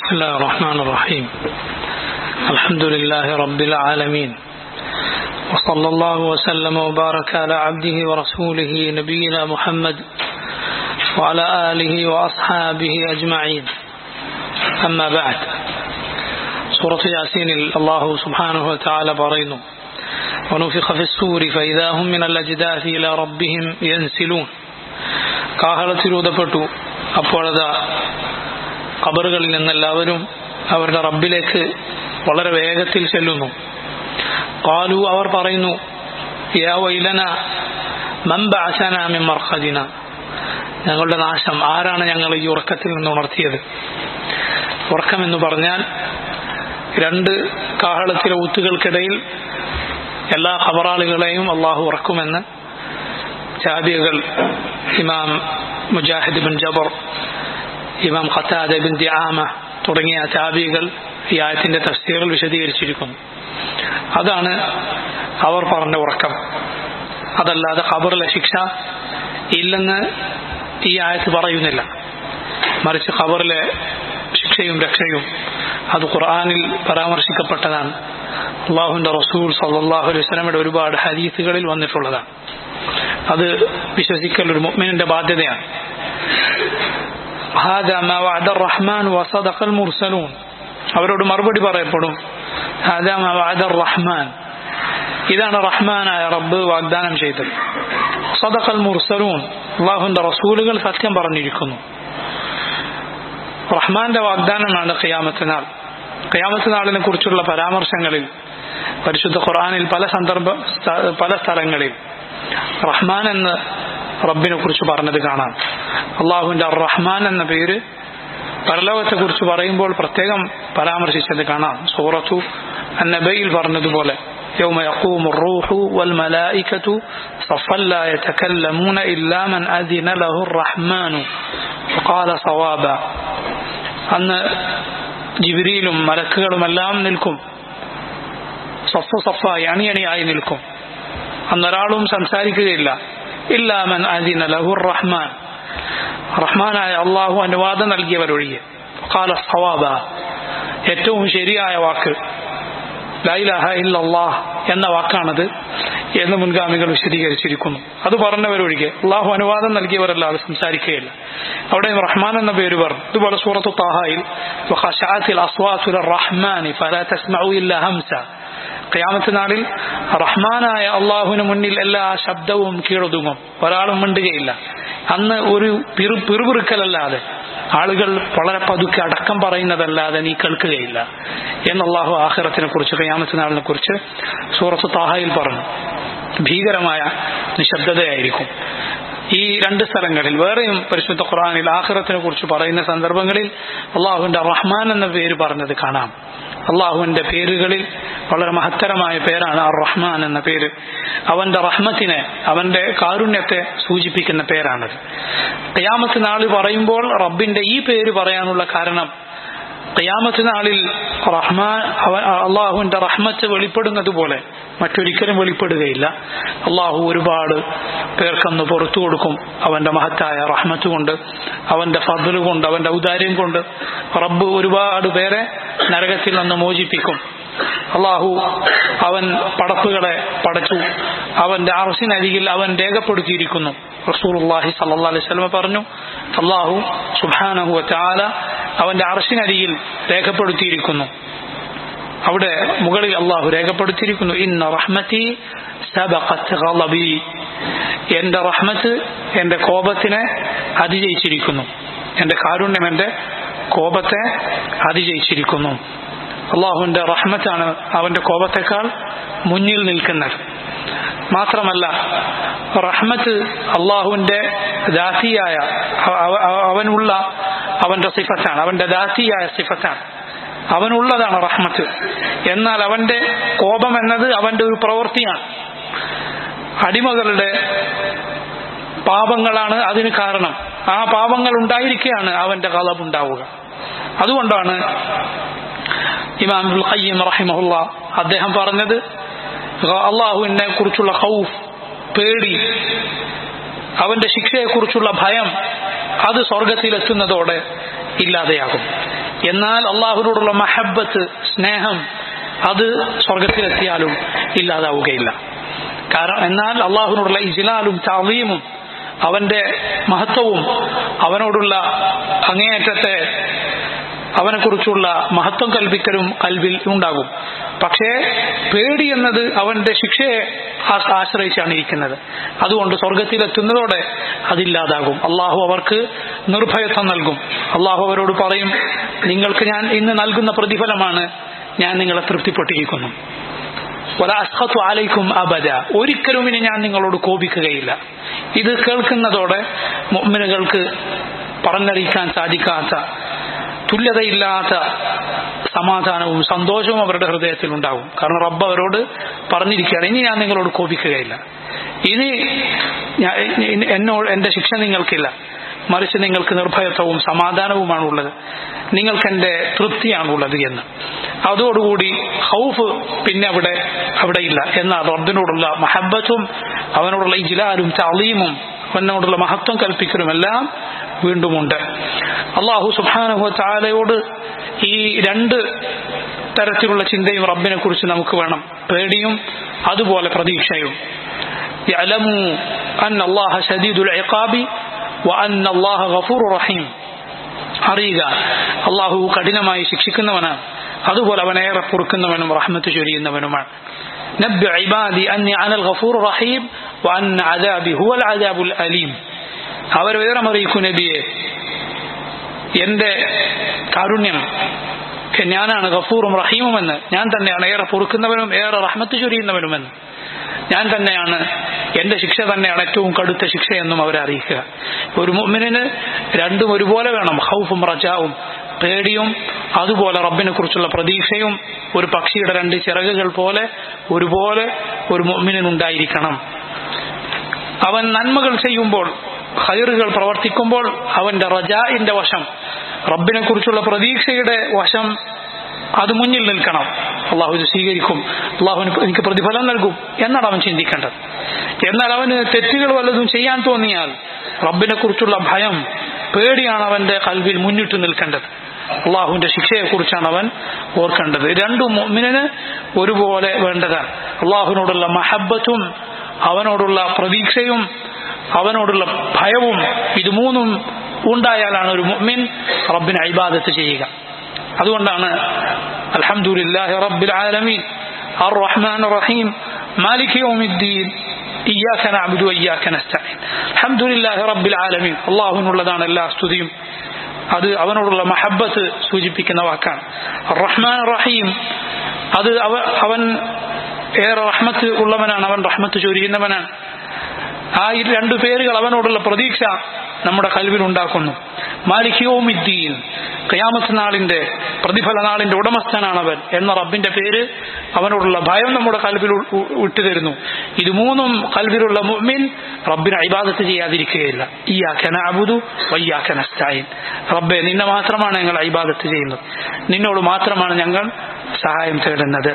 بسم الله الرحمن الرحيم الحمد لله رب العالمين وصلى الله وسلم وبارك على عبده ورسوله نبينا محمد وعلى آله وأصحابه أجمعين أما بعد سورة ياسين الله سبحانه وتعالى برينه ونفخ في السور فإذا هم من الأجداث إلى ربهم ينسلون കാഹളത്തിൽ ഊതപ്പെട്ടു അപ്പോഴതാ ഖബറുകളിൽ നിന്നെല്ലാവരും അവരുടെ റബ്ബിലേക്ക് വളരെ വേഗത്തിൽ ചെല്ലുന്നു കാലു അവർ പറയുന്നു യാ വൈലന മംബഅസനാമിൻ മർഖദിന ഞങ്ങളുടെ നാശം ആരാണ് ഞങ്ങൾ ഈ ഉറക്കത്തിൽ നിന്ന് ഉണർത്തിയത് ഉറക്കം എന്ന് പറഞ്ഞാൽ രണ്ട് കാഹളത്തിലെ ഊത്തുകൾക്കിടയിൽ എല്ലാ ഖബറാളികളെയും അള്ളാഹു ഉറക്കുമെന്ന് ചാബിയകൾ ഇമാം മുജാഹിദ് ബിൻ ജബർ ഇമാം ഖത്താദ ബിൻ ദിആമ തുടങ്ങിയ ചാബികൾ ഈ ആയത്തിന്റെ തഫ്സീറുകൾ വിശദീകരിച്ചിരിക്കുന്നു അതാണ് അവർ പറഞ്ഞ ഉറക്കം അതല്ലാതെ ഖബറിലെ ശിക്ഷ ഇല്ലെന്ന് ഈ ആയത്ത് പറയുന്നില്ല മറിച്ച് ഖബറിലെ ശിക്ഷയും രക്ഷയും അത് ഖുർആാനിൽ പരാമർശിക്കപ്പെട്ടതാണ് അള്ളാഹുന്റെ റസൂൽ സല്ലാഹു അലൈഹി സ്വലമയുടെ ഒരുപാട് ഹദീസുകളിൽ വന്നിട്ടുള്ളതാണ് അത് വിശ്വസിക്കൽ ഒരു മുഅ്മിനിന്റെ ബാധ്യതയാണ് هذا ما وعد الرحمن وصدق المرسلون അവരോട് മറുപടി പറയപ്പെടും هذا ما وعد الرحمن ഇതാണ് റഹ്മാനായ റബ്ബ് വാഗ്ദാനം ചെയ്തത് സദഖൽ മുർസലൂൻ അള്ളാഹുന്റെ റസൂലുകൾ സത്യം പറഞ്ഞിരിക്കുന്നു റഹ്മാന്റെ വാഗ്ദാനമാണ് ഖിയാമത്ത് നാൾ ഖിയാമത്ത് നാളിനെ കുറിച്ചുള്ള പരാമർശങ്ങളിൽ പരിശുദ്ധ ഖുർആാനിൽ പല സന്ദർഭ പല സ്ഥലങ്ങളിൽ റഹ്മാൻ എന്ന് റബ്ബിനെ കുറിച്ച് പറഞ്ഞത് കാണാം അള്ളാഹുവിന്റെ റഹ്മാൻ എന്ന പേര് പരലോകത്തെ കുറിച്ച് പറയുമ്പോൾ പ്രത്യേകം പരാമർശിച്ചത് കാണാം സൂറത്തു അന്നബയിൽ പറഞ്ഞതുപോലെ يوم يقوم الروح والملائكة صفا لا يتكلمون إلا من أذن له الرحمن وقال صوابا അന്ന് ജിബിരിയിലും മലക്കുകളുമെല്ലാം നിൽക്കും സഫ സഫായി അണിയണിയായി നിൽക്കും അന്നൊരാളും സംസാരിക്കുകയില്ല ഇല്ലാമൻ അദിന ലഹുർ റഹ്മാൻ റഹ്മാനായ അള്ളാഹു അനുവാദം നൽകിയവരൊഴികെ കാല സവാബ ഏറ്റവും ശരിയായ വാക്ക് ലൈലഹ ഇല്ലല്ലാഹ് എന്ന വാക്കാണത് എന്ന് മുൻഗാമികൾ വിശദീകരിച്ചിരിക്കുന്നു അത് പറഞ്ഞവരൊഴികെ അള്ളാഹു അനുവാദം നൽകിയവരല്ലാതെ സംസാരിക്കുകയില്ല അവിടെ റഹ്മാൻ എന്ന പേര് പറഞ്ഞു ഇതുപോലെ സൂറത്തു താഹായിൽ റഹ്മാനി ഫലാ തസ്മഉ ഇല്ല ഹംസ ഖിയാമത്ത് നാളിൽ റഹ്മാനായ അള്ളാഹുവിന് മുന്നിൽ എല്ലാ ശബ്ദവും കീഴൊതുങ്ങും ഒരാളും മിണ്ടുകയില്ല അന്ന് ഒരു പിറു പിറുപിറുക്കലല്ലാതെ ആളുകൾ വളരെ പതുക്കെ അടക്കം പറയുന്നതല്ലാതെ നീ കേൾക്കുകയില്ല എന്ന് അള്ളാഹു ആഹ്റത്തിനെ കുറിച്ച് ഖിയാമത്ത് നാളിനെ കുറിച്ച് സൂറത്ത് താഹയിൽ പറഞ്ഞു ഭീകരമായ നിശബ്ദതയായിരിക്കും ഈ രണ്ട് സ്ഥലങ്ങളിൽ വേറെയും പരിശുദ്ധ ഖുറാനിൽ ആഹ്റത്തിനെ കുറിച്ച് പറയുന്ന സന്ദർഭങ്ങളിൽ അള്ളാഹുവിന്റെ റഹ്മാൻ എന്ന പേര് പറഞ്ഞത് കാണാം അള്ളാഹുവിന്റെ പേരുകളിൽ വളരെ മഹത്തരമായ പേരാണ് അർ റഹ്മാൻ എന്ന പേര് അവന്റെ റഹ്മത്തിനെ അവന്റെ കാരുണ്യത്തെ സൂചിപ്പിക്കുന്ന പേരാണത് കയാമത്ത് നാൾ പറയുമ്പോൾ റബ്ബിന്റെ ഈ പേര് പറയാനുള്ള കാരണം കയാമത്ത് നാളിൽ റഹ്മാൻ അള്ളാഹുവിന്റെ റഹ്മത്ത് വെളിപ്പെടുന്നത് പോലെ മറ്റൊരിക്കലും വെളിപ്പെടുകയില്ല അള്ളാഹു ഒരുപാട് പേർക്കന്ന് പുറത്തു കൊടുക്കും അവന്റെ മഹത്തായ റഹ്മത്ത് കൊണ്ട് അവന്റെ ഫضല് കൊണ്ട് അവന്റെ ഔദാര്യം കൊണ്ട് റബ്ബ് ഒരുപാട് പേരെ നരകത്തിൽ നിന്ന് മോചിപ്പിക്കും അള്ളാഹു അവൻ പടപ്പുകളെ പടച്ചു അവന്റെ അറസിനരികിൽ അവൻ രേഖപ്പെടുത്തിയിരിക്കുന്നു റസൂർഹി സല്ലാ അലൈഹി സ്വലമ പറഞ്ഞു അള്ളാഹു സുബാനഹു ചാല അവന്റെ അറസിനരികിൽ രേഖപ്പെടുത്തിയിരിക്കുന്നു അവിടെ മുകളിൽ അള്ളാഹു രേഖപ്പെടുത്തിയിരിക്കുന്നു ഇന്ന റഹ്മത്തി എന്റെ റഹ്മത്ത് എന്റെ കോപത്തിനെ അതിജയിച്ചിരിക്കുന്നു എന്റെ കാരുണ്യം എന്റെ കോപത്തെ അതിജയിച്ചിരിക്കുന്നു അള്ളാഹുവിന്റെ റഹ്മത്താണ് അവന്റെ കോപത്തെക്കാൾ മുന്നിൽ നിൽക്കുന്നത് മാത്രമല്ല റഹ്മത്ത് അള്ളാഹുവിന്റെ ദാസിയായ അവനുള്ള അവന്റെ സിഫത്താണ് അവന്റെ ദാസിയായ സിഫത്താണ് അവനുള്ളതാണ് റഹ്മത്ത് എന്നാൽ അവന്റെ കോപം എന്നത് അവന്റെ ഒരു പ്രവൃത്തിയാണ് അടിമകളുടെ പാപങ്ങളാണ് അതിന് കാരണം ആ പാപങ്ങൾ ഉണ്ടായിരിക്കുകയാണ് അവന്റെ കളബ് ഉണ്ടാവുക അതുകൊണ്ടാണ് ഇമാം ഖയ്യം റഹിമഹുല്ല അദ്ദേഹം പറഞ്ഞത് അള്ളാഹുവിനെ കുറിച്ചുള്ള ഹൗഫ് പേടി അവന്റെ ശിക്ഷയെക്കുറിച്ചുള്ള ഭയം അത് സ്വർഗത്തിലെത്തുന്നതോടെ ഇല്ലാതെയാകും എന്നാൽ അള്ളാഹുവിനോടുള്ള മഹബത്ത് സ്നേഹം അത് സ്വർഗത്തിലെത്തിയാലും ഇല്ലാതാവുകയില്ല കാരണം എന്നാൽ അള്ളാഹുവിനോടുള്ള ഇജിലാലും ചാവീമും അവന്റെ മഹത്വവും അവനോടുള്ള അങ്ങേയറ്റത്തെ അവനെക്കുറിച്ചുള്ള മഹത്വം കൽപ്പിക്കലും കൽവിൽ ഉണ്ടാകും പക്ഷേ പേടി എന്നത് അവന്റെ ശിക്ഷയെ ആ- ആശ്രയിച്ചാണ് ഇരിക്കുന്നത് അതുകൊണ്ട് സ്വർഗത്തിലെത്തുന്നതോടെ അതില്ലാതാകും അള്ളാഹു അവർക്ക് നിർഭയത്വം നൽകും അള്ളാഹു അവരോട് പറയും നിങ്ങൾക്ക് ഞാൻ ഇന്ന് നൽകുന്ന പ്രതിഫലമാണ് ഞാൻ നിങ്ങളെ തൃപ്തിപ്പെട്ടിരിക്കുന്നു വല അസ്ഖത്തു അലൈക്കും അബദ ഒരിക്കലും ഇനി ഞാൻ നിങ്ങളോട് കോപിക്കുകയില്ല ഇത് കേൾക്കുന്നതോടെ മുഅ്മിനുകൾക്ക് പറഞ്ഞറിയിക്കാൻ സാധിക്കാത്ത തുല്യതയില്ലാത്ത സമാധാനവും സന്തോഷവും അവരുടെ ഹൃദയത്തിൽ ഉണ്ടാകും കാരണം റബ്ബ് അവരോട് പറഞ്ഞിരിക്കുകയാണ് ഇനി ഞാൻ നിങ്ങളോട് കോപിക്കുകയില്ല ഇനി ഞാൻ- ഇനി എന്നോട് എന്റെ ശിക്ഷ നിങ്ങൾക്കില്ല മറിച്ച് നിങ്ങൾക്ക് നിർഭയത്വവും സമാധാനവുമാണ് ഉള്ളത് നിങ്ങൾക്ക് എന്റെ തൃപ്തിയാണുള്ളത് എന്ന് അതോടുകൂടി ഹൗഫ് പിന്നെ അവിടെ അവിടെ ഇല്ല എന്നാൽ റബ്ബിനോടുള്ള മഹബത്തും അവനോടുള്ള ഇജ്ലാലും ചളീമും അവനോടുള്ള മഹത്വം കൽപ്പിക്കലും എല്ലാം വീണ്ടുമുണ്ട് അള്ളാഹു സുബാനുഹു ചാലയോട് ഈ രണ്ട് തരത്തിലുള്ള ചിന്തയും റബ്ബിനെ കുറിച്ച് നമുക്ക് വേണം പേടിയും അതുപോലെ പ്രതീക്ഷയും يعلموا أن الله شديد العقاب وأن الله غفور رحيم അറിയുക അള്ളാഹു കഠിനമായി ശിക്ഷിക്കുന്നവനാണ് അതുപോലെ അവൻ ഏറെ പൊറുക്കുന്നവനും റഹ്മത്ത് ചൊരിയുന്നവനുമാണ് نبئ عبادي أني أنا الغفور الرحيم وأن عذابي هو العذاب الأليم അവർ വിവരമറിയിക്കൂ നബിയെ എന്റെ കാരുണ്യം ഞാനാണ് ഗഫൂറും റഹീമുമെന്ന് ഞാൻ തന്നെയാണ് ഏറെ പൊറുക്കുന്നവനും ഏറെ റഹ്മത്ത് ചൊരിയുന്നവനുമെന്ന് ഞാൻ തന്നെയാണ് എന്റെ ശിക്ഷ തന്നെയാണ് ഏറ്റവും കടുത്ത ശിക്ഷയെന്നും അവരെ അറിയിക്കുക ഒരു മുഅ്മിനിന് രണ്ടും ഒരുപോലെ വേണം ഹൗഫും റജാവും പേടിയും അതുപോലെ റബ്ബിനെ കുറിച്ചുള്ള പ്രതീക്ഷയും ഒരു പക്ഷിയുടെ രണ്ട് ചിറകുകൾ പോലെ ഒരുപോലെ ഒരു മുഅ്മിനുണ്ടായിരിക്കണം അവൻ നന്മകൾ ചെയ്യുമ്പോൾ ഹൈറുകൾ പ്രവർത്തിക്കുമ്പോൾ അവന്റെ റജാഇന്റെ വശം റബ്ബിനെ കുറിച്ചുള്ള പ്രതീക്ഷയുടെ വശം അത് മുന്നിൽ നിൽക്കണം അള്ളാഹു ഇത് സ്വീകരിക്കും അള്ളാഹു എനിക്ക് പ്രതിഫലം നൽകും എന്നാണ് അവൻ ചിന്തിക്കേണ്ടത് എന്നാൽ അവന് തെറ്റുകൾ വല്ലതും ചെയ്യാൻ തോന്നിയാൽ റബ്ബിനെ കുറിച്ചുള്ള ഭയം പേടിയാണ് അവന്റെ കൽവിൽ മുന്നിട്ട് നിൽക്കേണ്ടത് അള്ളാഹുവിന്റെ ശിക്ഷയെക്കുറിച്ചാണ് അവൻ ഓർക്കേണ്ടത് രണ്ടും മുഅ്മിനിന് ഒരുപോലെ വേണ്ടതാണ് അള്ളാഹുവിനോടുള്ള മഹബത്തും അവനോടുള്ള പ്രതീക്ഷയും അവനോടുള്ള ഭയവും ഇത് മൂന്നും ഉണ്ടായാലാണ് ഒരു മുഅ്മിൻ റബ്ബിനെ ഇബാദത്ത് ചെയ്യുക അതുകൊണ്ടാണ് അൽഹംദുലില്ലാഹി റബ്ബിൽ ആലമീൻ അർ റഹ്മാൻ റഹീം മാലിക് യൗമിദ്ദീൻ ഇയ്യാക നഅബുദു വഇയ്യാക നസ്തഈൻ അൽഹംദുലില്ലാഹി റബ്ബിൽ ആലമീൻ അല്ലാഹുവിനുള്ളതാണ് എല്ലാ സ്തുതിയും അത് അവനോടുള്ള മഹബത്ത് സൂചിപ്പിക്കുന്ന വാക്കാണ് റഹ്മാൻ റഹീം അത് അവ- അവൻ ഏറെ റഹ്മത്ത് ഉള്ളവനാണ് അവൻ റഹ്മത്ത് ചൊരിയുന്നവനാണ് ആ ഈ രണ്ടു പേരുകൾ അവനോടുള്ള പ്രതീക്ഷ നമ്മുടെ കൽവിൽ ഉണ്ടാക്കുന്നു മാലിക്യോമിദ്ദീൻ ഖിയാമത്ത് നാളിന്റെ പ്രതിഫല നാളിന്റെ ഉടമസ്ഥനാണ് അവൻ എന്ന റബ്ബിന്റെ പേര് അവനോടുള്ള ഭയം നമ്മുടെ കൽവിൽ ഉ- ഉ- വിട്ടുതരുന്നു ഇത് മൂന്നും കൽവിലുള്ള മുഅ്മിൻ റബ്ബിനെ ഇബാദത്ത് ചെയ്യാതിരിക്കുകയില്ല ഇയ്യാക്കന അബുദു വയ്യാക്കന സ്ഥായിൻ റബ്ബെ നിന്നെ മാത്രമാണ് ഞങ്ങൾ ഇബാദത്ത് ചെയ്യുന്നത് നിന്നോട് മാത്രമാണ് ഞങ്ങൾ സഹായം തേടുന്നത്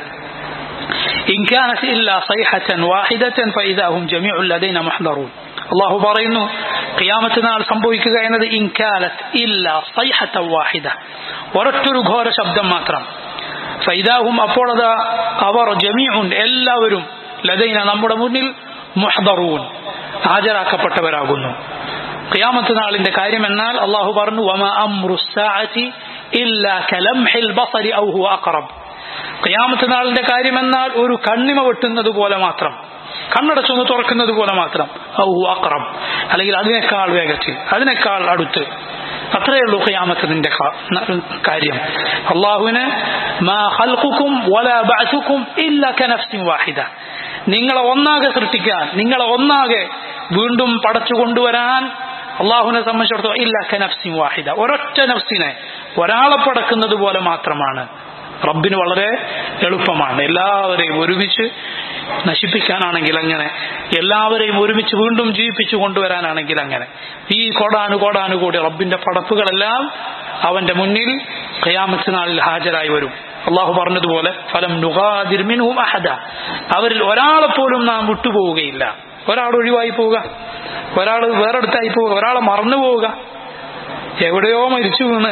إن كانت إلا صيحة واحدة فإذا هم جميع لدينا محضرون الله പറയുന്നു ഖിയാമത്ത് നാൾ സംഭവിക്കുക എന്നത് ഇൻകാലത്ത് ഇല്ല സൈഹത്ത വാഹിദ ഒരൊറ്റൊരു ഘോര ശബ്ദം മാത്രം ഫൈദാഹും അപ്പോൾ അതാ അവർ ജമീഉൻ എല്ലാവരും ലദൈന നമ്മുടെ മുന്നിൽ മുഹ്ദറൂൻ ഹാജരാക്കപ്പെട്ടവരാകുന്നു ഖിയാമത്ത് നാളിന്റെ കാര്യം എന്നാൽ അള്ളാഹു പറഞ്ഞു വമ അംറു സാഅതി ഇല്ലാ കലംഹിൽ ബസരി ഔ ഹുവ അഖറബ് ഖിയാമത്ത് നാളിന്റെ കാര്യമെന്നാൽ ഒരു കണ്ണിമ വെട്ടുന്നത് പോലെ മാത്രം കണ്ണടച്ചൊന്ന് തുറക്കുന്നത് പോലെ മാത്രം ഔ അക്രം അല്ലെങ്കിൽ അതിനേക്കാൾ വേഗത്തിൽ അതിനേക്കാൾ അടുത്ത് അത്രയേ ഉള്ളൂ ഖിയാമത്തിന്റെ ക- ന- കാര്യം അള്ളാഹുവിന് മാ ഖൽഖുക്കും വലാ ബഅസുക്കും ഇല്ലാ കനഫ്സിൻ വാഹിദ നിങ്ങളെ ഒന്നാകെ സൃഷ്ടിക്കാൻ നിങ്ങളെ ഒന്നാകെ വീണ്ടും പടച്ചു കൊണ്ടുവരാൻ അള്ളാഹുവിനെ സംബന്ധിച്ചിടത്തോളം ഇല്ല കനഫ്സിൻ വാഹിദ ഒരൊറ്റ നഫ്സിനെ ഒരാളെ പടക്കുന്നത് പോലെ മാത്രമാണ് റബ്ബിന് വളരെ എളുപ്പമാണ് എല്ലാവരെയും ഒരുമിച്ച് നശിപ്പിക്കാനാണെങ്കിൽ അങ്ങനെ എല്ലാവരെയും ഒരുമിച്ച് വീണ്ടും ജീവിപ്പിച്ചു കൊണ്ടുവരാനാണെങ്കിൽ അങ്ങനെ ഈ കോടാനു കോടാനു കൂടി റബ്ബിന്റെ പടപ്പുകളെല്ലാം അവന്റെ മുന്നിൽ ഖിയാമത്ത് നാളിൽ ഹാജരായി വരും അള്ളാഹു പറഞ്ഞതുപോലെ ഫലം നുഹാദിർ മിൻഹും അഹദ അവരിൽ ഒരാളെ പോലും നാം വിട്ടുപോവുകയില്ല ഒരാൾ ഒഴിവായി പോവുക ഒരാൾ വേറെടുത്തായി പോവുക ഒരാളെ മറന്നു പോവുക എവിടെയോ മരിച്ചു വീണ്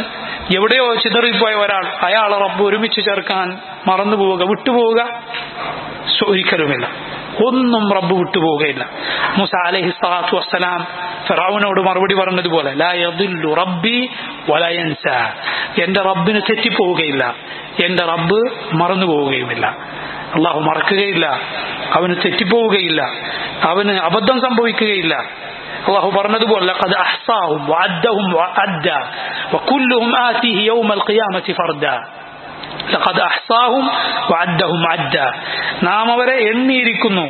എവിടെയോ ചിതറിപ്പോയ ഒരാൾ അയാളെ റബ്ബ് ഒരുമിച്ച് ചേർക്കാൻ മറന്നു പോവുക വിട്ടുപോവുക സോ- ഒരിക്കലുമില്ല ഒന്നും റബ്ബ് വിട്ടുപോവുകയില്ല മുസ അലൈഹി സ്വലാത്തു വസ്സലാം ഫിറൗനോട് മറുപടി പറഞ്ഞതുപോലെ ലാ യദില്ലു റബ്ബി വലാ യൻസ എന്റെ റബ്ബിന് തെറ്റിപ്പോവുകയില്ല എന്റെ റബ്ബ് മറന്നു പോവുകയുമില്ല അള്ളാഹു മറക്കുകയില്ല അവന് തെറ്റിപ്പോവുകയില്ല അവന് അബദ്ധം സംഭവിക്കുകയില്ല അള്ളാഹു പറഞ്ഞതുപോലെ ലഖദ് അഹ്സാഹും വഅദ്ദഹും വഅദ്ദ വകുല്ലുഹും ആതിഹി യൗമൽ ഖിയാമത്തി ഫർദ ലഖദ് അഹ്സാഹും വഅദ്ദഹും അദ്ദ നാം അവരെ എണ്ണിയിരിക്കുന്നു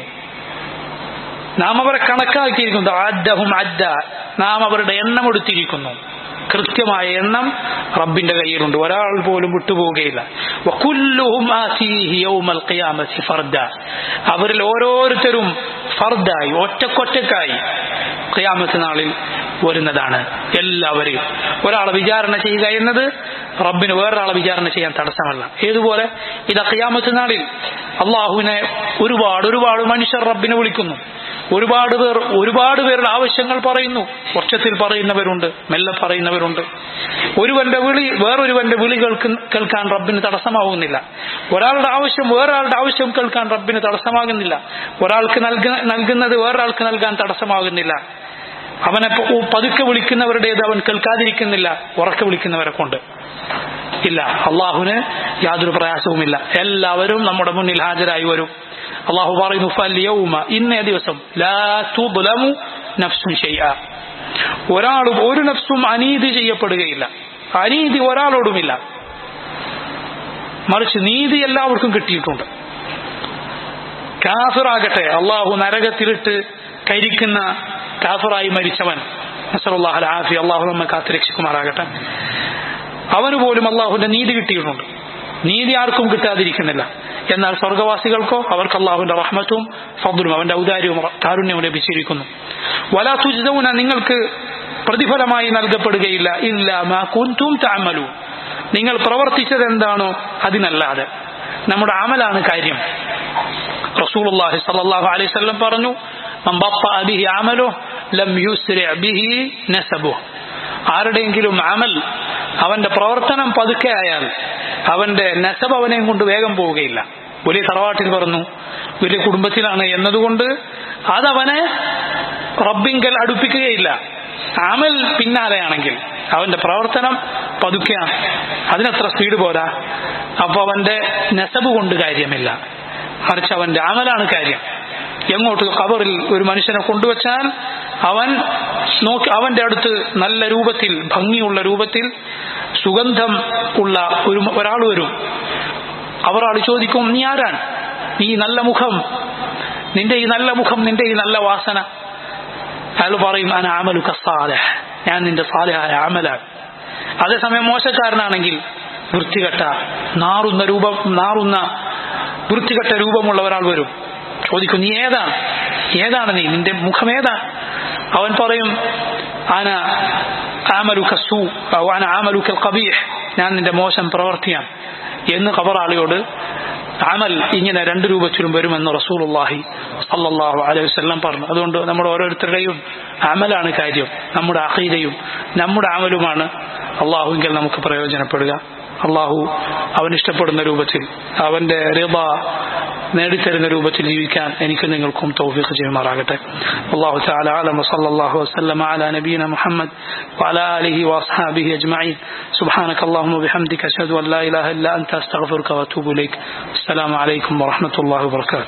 നാം അവരെ കണക്കാക്കിയിരിക്കുന്നു അദ്ദഹും അദ്ദ നാം അവരുടെ എണ്ണം എടുത്തിരിക്കുന്നു കൃത്യമായ എണ്ണം റബ്ബിന്റെ കയ്യിലുണ്ട് ഒരാൾ പോലും വിട്ടുപോവുകയില്ല വകുല്ലുഹും ആതീഹി യൗമൽ ഖിയാമത്തി ഫർദ അവരിൽ ഓരോരുത്തരും ഫർദായി ഒറ്റക്കൊറ്റക്കായി ഖിയാമത്ത് നാളിൽ വരുന്നതാണ് എല്ലാവരെയും ഒരാളെ വിചാരണ ചെയ്യുക എന്നത് റബ്ബിന് വേറൊരാളെ വിചാരണ ചെയ്യാൻ തടസ്സമല്ല ഏതുപോലെ ഇത് ഖിയാമത്ത് നാളിൽ അള്ളാഹുവിനെ ഒരുപാട് ഒരുപാട് മനുഷ്യർ റബ്ബിനെ വിളിക്കുന്നു ഒരുപാട് പേർ ഒരുപാട് പേരുടെ ആവശ്യങ്ങൾ പറയുന്നു ഒച്ചത്തിൽ പറയുന്നവരുണ്ട് മെല്ലെ പറയുന്നവരുണ്ട് ഒരുവന്റെ വിളി വേറൊരുവന്റെ വിളി കേൾക്കുന്ന കേൾക്കാൻ റബ്ബിന് തടസ്സമാകുന്നില്ല ഒരാളുടെ ആവശ്യം വേറൊരാളുടെ ആവശ്യം കേൾക്കാൻ റബ്ബിന് തടസ്സമാകുന്നില്ല ഒരാൾക്ക് നൽക നൽകുന്നത് വേറൊരാൾക്ക് നൽകാൻ തടസ്സമാകുന്നില്ല അവനെ പ- പതുക്കെ വിളിക്കുന്നവരുടേത് അവൻ കേൾക്കാതിരിക്കുന്നില്ല ഉറക്കെ വിളിക്കുന്നവരെ കൊണ്ട് ഇല്ല അള്ളാഹുവിന് യാതൊരു പ്രയാസവുമില്ല എല്ലാവരും നമ്മുടെ മുന്നിൽ ഹാജരായി വരും അള്ളാഹു പറയുന്നു ഫല്യൗമ ഇന്നേ ദിവസം ലാ തുബ്ലമു നഫ്സുൻ ഷൈഅ ഒരാളും ഒരു നഫ്സും അനീതി ചെയ്യപ്പെടുകയില്ല അനീതി ഒരാളോടുമില്ല മറിച്ച് നീതി എല്ലാവർക്കും കിട്ടിയിട്ടുണ്ട് കാഫിറാകട്ടെ അള്ളാഹു നരകത്തിലിട്ട് കരിക്കുന്ന കാഫിറായി മരിച്ചവൻ നസറുല്ലാഹ് അൽ ആഫി അള്ളാഹു നമ്മെ കാത്തുരക്ഷിക്കുമാറാകട്ടെ അവന് പോലും അള്ളാഹുവിന്റെ നീതി കിട്ടിയിട്ടുണ്ട് നീതി ആർക്കും കിട്ടാതിരിക്കുന്നില്ല എന്നാൽ സ്വർഗവാസികൾക്കോ അവർക്ക് അള്ളാഹുവിന്റെ റഹ്മത്തും ഫضലും അവന്റെ ഔദാര്യവും കാരുണ്യവും ലഭിച്ചിരിക്കുന്നു വലാ തുജ്ദൗന നിങ്ങൾക്ക് പ്രതിഫലമായി നൽകപ്പെടുകയില്ല ഇല്ല മാ കുന്തും തഅമലു നിങ്ങൾ പ്രവർത്തിച്ചത് എന്താണോ അതിനല്ലാതെ നമ്മുടെ അമലാണ് കാര്യം റസൂലുള്ളാഹി സ്വല്ലല്ലാഹു അലൈഹി വസല്ലം പറഞ്ഞു മൻ ബത്തഅ ബിഹി അമലു ലം യുസ്രി ബിഹി നസബുഹു ആരുടെയെങ്കിലും അമൽ അവന്റെ പ്രവർത്തനം പതുക്കെ ആയാൽ അവന്റെ നസബ് അവനെയും കൊണ്ട് വേഗം പോവുകയില്ല വലിയ തറവാട്ടിൽ പറഞ്ഞു വലിയ കുടുംബത്തിലാണ് എന്നതുകൊണ്ട് അതവനെ റബ്ബിങ്കൽ അടുപ്പിക്കുകയില്ല അമൽ പിന്നാലെയാണെങ്കിൽ അവന്റെ പ്രവർത്തനം പതുക്കെയാണ് അതിനത്ര സ്പീഡ് പോരാ അപ്പൊ അവന്റെ നെസബ് കൊണ്ട് കാര്യമില്ല മറിച്ച് അവന്റെ അമലാണ് കാര്യം എങ്ങോട്ട് ഖബറിൽ ഒരു മനുഷ്യനെ കൊണ്ടുവച്ചാൽ അവൻ നോക്കി അവന്റെ അടുത്ത് നല്ല രൂപത്തിൽ ഭംഗിയുള്ള രൂപത്തിൽ സുഗന്ധം ഉള്ള ഒരു ഒരാൾ വരും അവർ ആൾ ചോദിക്കും നീ ആരാണ് നീ നല്ല മുഖം നിന്റെ ഈ നല്ല മുഖം നിന്റെ ഈ നല്ല വാസന അയാൾ പറയും അന അമലു കസാലഹ് ഞാൻ നിന്റെ സാലഹായ അമലാണ് അതേസമയം മോശക്കാരനാണെങ്കിൽ വൃത്തികെട്ട നാറുന്ന രൂപം നാറുന്ന വൃത്തികെട്ട രൂപമുള്ള ഒരാൾ വരും ചോദിക്കും നീ ഏതാണ് ഏതാണ് നീ നിന്റെ മുഖം ഏതാണ് അവൻ പറയും ആന ആമലുക സൂ ആന ആമലുക കബീഹ് ഞാൻ നിന്റെ മോശം പ്രവർത്തിയാണ് എന്ന് ഖബറാളിയോട് അമൽ ഇങ്ങനെ രണ്ട് രൂപത്തിലും വരുമെന്ന് റസൂലുള്ളാഹി സല്ലല്ലാഹു അലൈഹി വസല്ലം പറഞ്ഞു അതുകൊണ്ട് നമ്മുടെ ഓരോരുത്തരുടെയും അമലാണ് കാര്യം നമ്മുടെ അഖീദയും നമ്മുടെ അമലുമാണ് അള്ളാഹുവിൽ നമുക്ക് പ്രയോജനപ്പെടുക അള്ളാഹു അവൻ ഇഷ്ടപ്പെടുന്ന രൂപത്തിൽ അവന്റെ റിബ നേടിത്തരുന്ന രൂപത്തിൽ ജീവിക്കാൻ എനിക്ക് നിങ്ങൾക്കും തൗഫീഖ് ചെയ്യുമാറാകട്ടെ അള്ളാഹു تعالى أعلم وصلى الله وسلم على نبينا محمد وعلى آله وأصحابه أجمعين سبحانك اللهم وبحمدك أشهد أن لا إله إلا أنت أستغفرك وأتوب إليك السلام عليكم ورحمة الله وبركاته